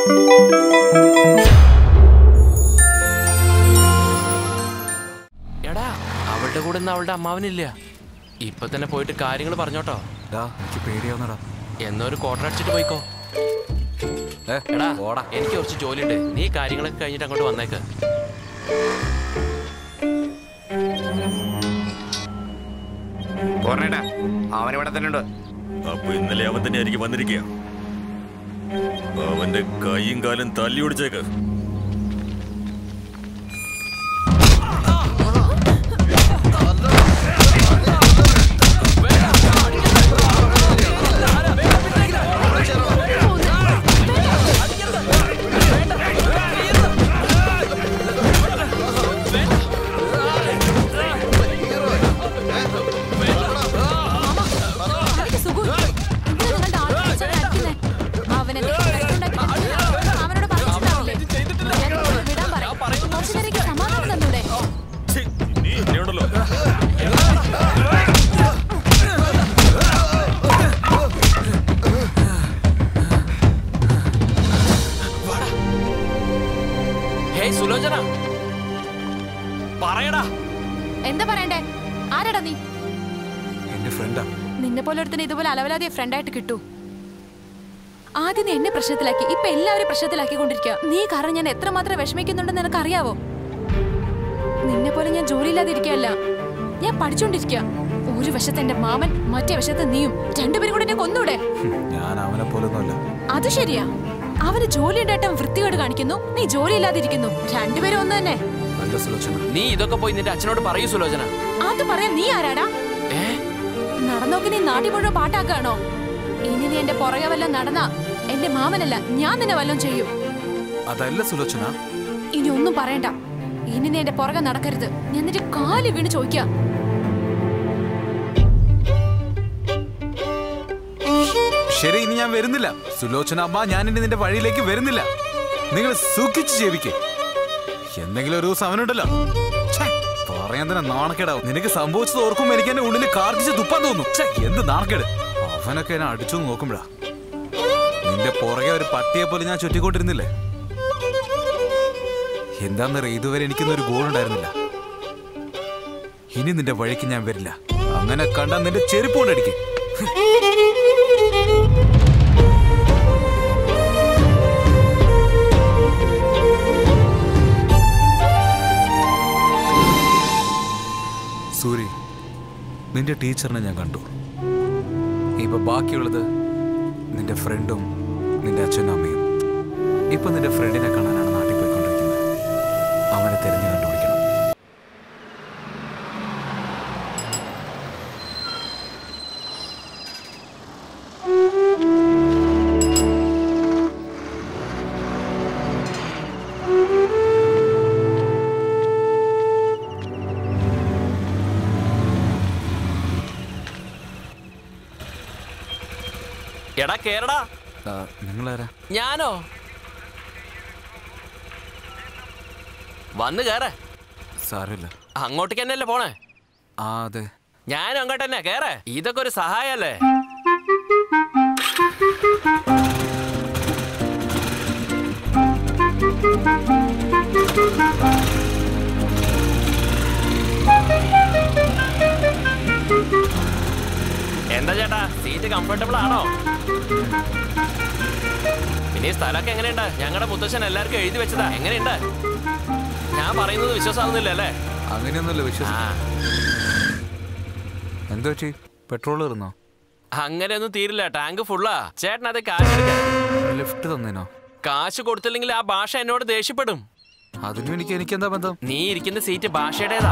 എടാ അവളുടെ കൂടെ ഒന്നും അവളുടെ അമ്മാവനില്ല ഇപ്പൊ തന്നെ പോയിട്ട് കാര്യങ്ങൾ പറഞ്ഞോട്ടോ ഡാ എനിക്ക് പേടിയാവുന്നടാ എന്നൊരു ക്വാർട്ടർ അടിച്ചിട്ട് പോയിക്കോ ഏ എടാ ഓടാ എനിക്ക് കുറച്ച് ജോലിയുണ്ട് നീ കാര്യങ്ങളൊക്കെ കഴിഞ്ഞിട്ട് അങ്ങോട്ട് വന്നേക്ക് പോരണേട്ടാ അവൻ ഇവിടെ തന്നെ ഉണ്ട് അപ്പൊ ഇന്നലെ അവൻ തന്നെ ആയിരിക്കും വന്നിരിക്കുക അവന്റെ കൈയും കാലും തല്ലി ഒടിച്ചേക്ക് അവന്റെ സുഖം. എന്തിനാ നിങ്ങളുടെ ആൾക്കാരെ അടിക്കുന്നെ? അവൻ എന്നെ കഷ്ടമുണ്ടാക്കി അവനോട് പറഞ്ഞിട്ടുണ്ടാവില്ലേ? ഞാൻ ഇവനെ വിടാൻ പറയും. കുറച്ച് നേരേക്ക് സമാധാനം തന്നൂടെ? ഛീ, നീ എന്നെയുണ്ടല്ലോ ഹേയ് സുലോചന പറയടാ എന്താ പറയണ്ടേ ആരാടാ നീ എന്റെ ഫ്രണ്ടാ നിന്നെ പോലെ ഒരുത്തിന് ഇതുപോലെ അലവലാതെ ഫ്രണ്ടായിട്ട് കിട്ടൂ ആദ്യം നീ എന്നെ പ്രശ്നത്തിലാക്കി ഇപ്പൊ എല്ലാവരും പ്രശ്നത്തിലാക്കിക്കൊണ്ടിരിക്കുക നീ കാരണം ഞാൻ എത്രമാത്രം വിഷമിക്കുന്നുണ്ടെന്ന് നിനക്ക് അറിയാവോ നിന്നെ പോലെ ഞാൻ ജോലിയില്ലാതെ ഇരിക്കുകയല്ല ഞാൻ പഠിച്ചുകൊണ്ടിരിക്കുക ഒരു വശത്ത് എന്റെ മാമൻ മറ്റേ വശത്ത് നീയും രണ്ടുപേരും കൂടെ എന്നെ കൊന്നൂടെ ഞാൻ അവനെ പോലൊന്നുമല്ല അത് ശരിയാ അവന് ജോലി ഉണ്ടായിട്ട് അവൻ വൃത്തികേട് കാണിക്കുന്നു നീ ജോലിയില്ലാതെ ഇരിക്കുന്നു രണ്ടുപേരും ഒന്ന് തന്നെ നല്ല സുലോചന നീ ഇതൊക്കെ പോയി നിന്റെ അച്ഛനോട് പറയൂ സുലോചന അത് പറയാൻ നീ ആരാടാ ഏ നടന്നോക്കി നീ നാട്ടി മുഴുവൻ പാട്ടാക്കാണോ ഇനി നീ എന്റെ പുറകെ വല്ലതും നടന്ന എന്റെ മാമനല്ല ഞാൻ നിന്നെ വല്ലതും ചെയ്യും അതല്ല സുലോചന ഇനി ഒന്നും പറയണ്ട ഇനി നീ എന്റെ പുറകെ നടക്കരുത് ഞാൻ നിന്റെ കാല് വീണ് ചോദിക്കാം ശരി ഇനി ഞാൻ വരുന്നില്ല സുലോചന അമ്മ ഞാൻ ഇനി നിന്റെ വഴിയിലേക്ക് വരുന്നില്ല നിങ്ങൾ സുഖിച്ച് ജീവിക്ക് എന്തെങ്കിലും ഒരു ദിവസം അവനുണ്ടല്ലോ ഛേ, പറയാൻ തന്നെ നാണക്കേടാവും നിനക്ക് സംഭവിച്ചത് ഓർക്കുമ്പോ എനിക്ക് എന്റെ ഉള്ളിൽ കാർക്കിച്ച് തുപ്പാൻ തോന്നും ഛേ, എന്ത് നാണക്കേട് അവനൊക്കെ എന്നെ അടിച്ചു നോക്കുമ്പോഴാ നിന്റെ പുറകെ ഒരു പട്ടിയെ പോലെ ഞാൻ ചുറ്റിക്കൊണ്ടിരുന്നില്ലേ എന്താന്നറിയ ഇതുവരെ എനിക്കൊന്നും ഒരു ഗോൾ ഉണ്ടായിരുന്നില്ല ഇനി നിന്റെ വഴിക്ക് ഞാൻ വരില്ല അങ്ങനെ കണ്ടാ നിന്റെ ചെരുപ്പ് കൊണ്ടടിക്കും സൂരി നിന്റെ ടീച്ചറിനെ ഞാൻ കണ്ടു ഇപ്പൊ ബാക്കിയുള്ളത് നിന്റെ ഫ്രണ്ടും നിന്റെ അച്ഛനും അമ്മയും ഇപ്പൊ നിന്റെ ഫ്രണ്ടിനെ കാണാനാണ് നാട്ടിൽ പോയിക്കൊണ്ടിരിക്കുന്നത് അവനെ തിരഞ്ഞു കണ്ടുപിടിക്കണം എടാ കേരടാ ആ, നിങ്ങളാരാ ഞാനോ വന്ന് കേറ സാരമില്ല അങ്ങോട്ടേക്ക് തന്നെയല്ലേ പോണേ ആ അതെ ഞാനും അങ്ങോട്ട് തന്നെ കേറ ഇതൊക്കെ ഒരു സഹായല്ലേ എന്താ ചേട്ടാ സീറ്റ് കംഫർട്ടബിൾ ആണോ പിന്നെ ഈ സ്ഥലമൊക്കെ എങ്ങനെയുണ്ട് ഞങ്ങളുടെ മുത്തശ്ശൻ എല്ലാവർക്കും എഴുതി വെച്ചതാ എങ്ങനെയുണ്ട് ഞാൻ പറയുന്നത് വിശ്വാസമാകുന്നില്ല അല്ലേ അങ്ങനെയൊന്നുമല്ല ആ വിശ്വസിക്കും എന്താ പറ്റി പെട്രോൾ തീർന്നോ അങ്ങനെയൊന്നും തീരില്ല ടാങ്ക് ഫുള്ളാ ചേട്ടൻ അത് കാശ് എടുക്ക. ലിഫ്റ്റ് തന്നേനോ കാശ് കൊടുത്തില്ലെങ്കിൽ ആ ഭാഷ എന്നോട് ദേഷ്യപ്പെടും അതിനും എനിക്ക് എനിക്ക് എന്താ ബന്ധം നീ ഇരിക്കുന്ന സീറ്റ് ഭാഷയുടേതാ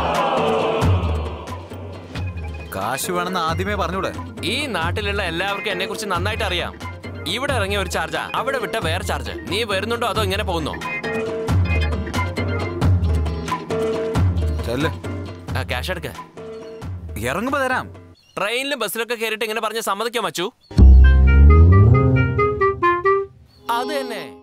കാശ് വേണമെന്ന് ആദ്യമേ പറഞ്ഞൂടെ ഈ നാട്ടിലുള്ള എല്ലാവർക്കും എന്നെ കുറിച്ച് നന്നായിട്ട് അറിയാം ഇവിടെ ഇറങ്ങിയ ഒരു ചാർജാ അവിടെ വിട്ട വേറെ ചാർജ് നീ വരുന്നുണ്ടോ അതോ ഇങ്ങനെ പോകുന്നോ ചെല്ല് ക്യാഷ് എടുക്ക ഇറങ്ങുമ്പോ തരാം ട്രെയിനിലും ബസ്സിലൊക്കെ കയറിയിട്ട് ഇങ്ങനെ പറഞ്ഞ് സമ്മതിക്കാൻ വച്ചു അത് തന്നെ